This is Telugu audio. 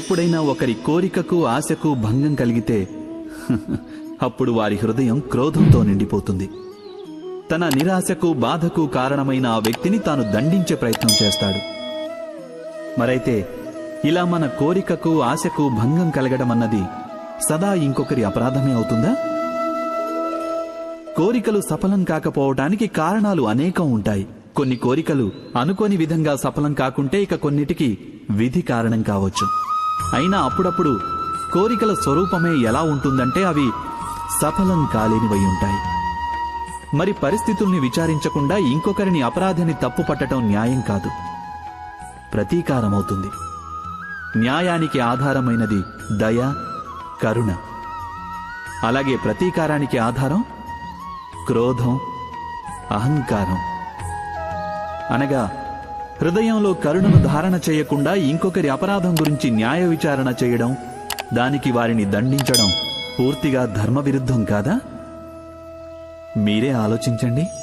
ఎప్పుడైనా ఒకరి కోరికకు ఆశకు భంగం కలిగితే అప్పుడు వారి హృదయం క్రోధంతో నిండిపోతుంది తన నిరాశకు బాధకు కారణమైన ఆ వ్యక్తిని తాను దండించే ప్రయత్నం చేస్తాడు మరైతే ఇలా మన కోరికకు ఆశకు భంగం కలగడం అన్నది సదా ఇంకొకరి అపరాధమే అవుతుందా కోరికలు సఫలం కాకపోవటానికి కారణాలు అనేకం ఉంటాయి కొన్ని కోరికలు అనుకోని విధంగా సఫలం కాకుంటే ఇక కొన్నిటికి విధి కారణం కావచ్చు అయినా అప్పుడప్పుడు కోరికల స్వరూపమే ఎలా ఉంటుందంటే అవి సఫలం కాలేనివై ఉంటాయి మరి పరిస్థితుల్ని విచారించకుండా ఇంకొకరిని అపరాధిని తప్పు పట్టడం న్యాయం కాదు ప్రతీకారమవుతుంది న్యాయానికి ఆధారమైనది దయ కరుణ అలాగే ప్రతీకారానికి ఆధారం క్రోధం అహంకారం అనగా హృదయంలో కరుణను ధారణ చేయకుండా ఇంకొకరి అపరాధం గురించి న్యాయ విచారణ చేయడం దానికి వారిని దండించడం పూర్తిగా ధర్మవిరుద్ధం కాదా మీరే ఆలోచించండి